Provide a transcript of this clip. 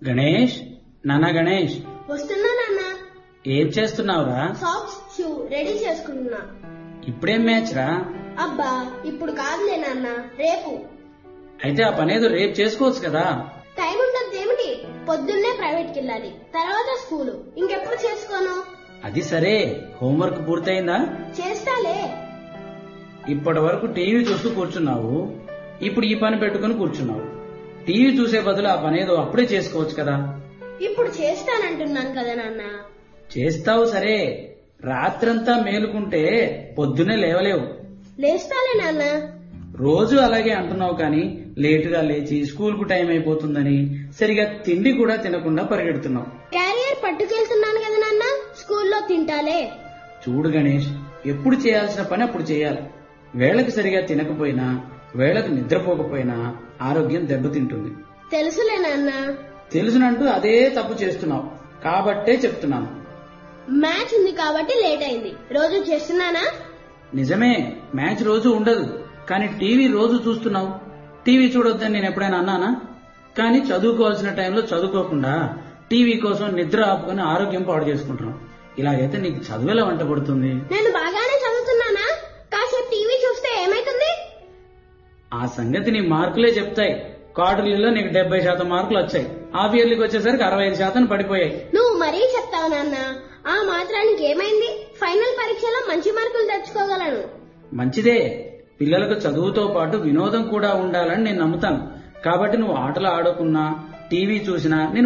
గణేష్ నానా గణేష్ వస్తున్నా నాన్న ఏం చేస్తున్నావురా సాక్స్ షూ రెడీ చేసుకుంటున్నా ఇప్పుడేం మ్యాచ్ రా అబ్బా ఇప్పుడు కాదులే నాన్న రేపు అయితే ఆ పనేదో రేపు చేసుకోవచ్చు కదా టైం ఉండదు ఏమిటి పొద్దున్నే ప్రైవేట్కి వెళ్ళాలి తర్వాత స్కూలు ఇంకెప్పుడు చేసుకోను అది సరే హోంవర్క్ పూర్తయిందా చేస్తాలే ఇప్పటి వరకు టీవీ చూస్తూ కూర్చున్నావు ఇప్పుడు ఈ పని పెట్టుకుని కూర్చున్నావు టీవీ చూసే బదులు ఆ పనేదో అప్పుడే చేసుకోవచ్చు కదా ఇప్పుడు చేస్తానంటున్నాను కదా నాన్న చేస్తావు సరే రాత్రంతా మేలుకుంటే పొద్దునే లేవలేవు లేస్తాలే నాన్న రోజు అలాగే అంటున్నావు కానీ లేటుగా లేచి స్కూల్ కు టైం అయిపోతుందని సరిగా తిండి కూడా తినకుండా పరిగెడుతున్నావు క్యారియర్ పట్టుకెళ్తున్నాను కదా నాన్న స్కూల్లో తింటాలే చూడు గణేష్ ఎప్పుడు చేయాల్సిన పని అప్పుడు చేయాలి వేళకి సరిగా తినకపోయినా వేళకు నిద్రపోకపోయినా ఆరోగ్యం దెబ్బతింటుంది తెలుసులే నాన్న తెలుసునంటూ అదే తప్పు చేస్తున్నావు కాబట్టే చెప్తున్నాను మ్యాచ్ ఉంది కాబట్టి లేట్ అయింది రోజు చేస్తున్నానా నిజమే మ్యాచ్ రోజు ఉండదు కానీ టీవీ రోజు చూస్తున్నావు టీవీ చూడొద్దని నేను ఎప్పుడైనా అన్నానా కానీ చదువుకోవాల్సిన టైంలో చదువుకోకుండా టీవీ కోసం నిద్ర ఆపుకొని ఆరోగ్యం పాడు చేసుకుంటున్నావు ఇలాగైతే నీకు చదువులా వంట పడుతుంది నేను బాగానే చదువుతున్నానా కాసేపు టీవీ చూస్తే ఏమైతుంది ఆ సంగతి నీ మార్కులే చెప్తాయి క్వార్టర్లీలో నీకు డెబ్బై శాతం మార్కులు వచ్చాయి హాఫ్ ఇయర్లీకి వచ్చేసరికి అరవై ఐదు శాతం పడిపోయాయి నువ్వు మరీ చెప్తావు నాన్న ఆ మాత్రానికి ఏమైంది ఫైనల్ పరీక్షలో మంచి మార్కులు తెచ్చుకోగలను మంచిదే పిల్లలకు చదువుతో పాటు వినోదం కూడా ఉండాలని నేను నమ్ముతాను కాబట్టి నువ్వు ఆటలు ఆడకున్నా టీవీ చూసినా నేను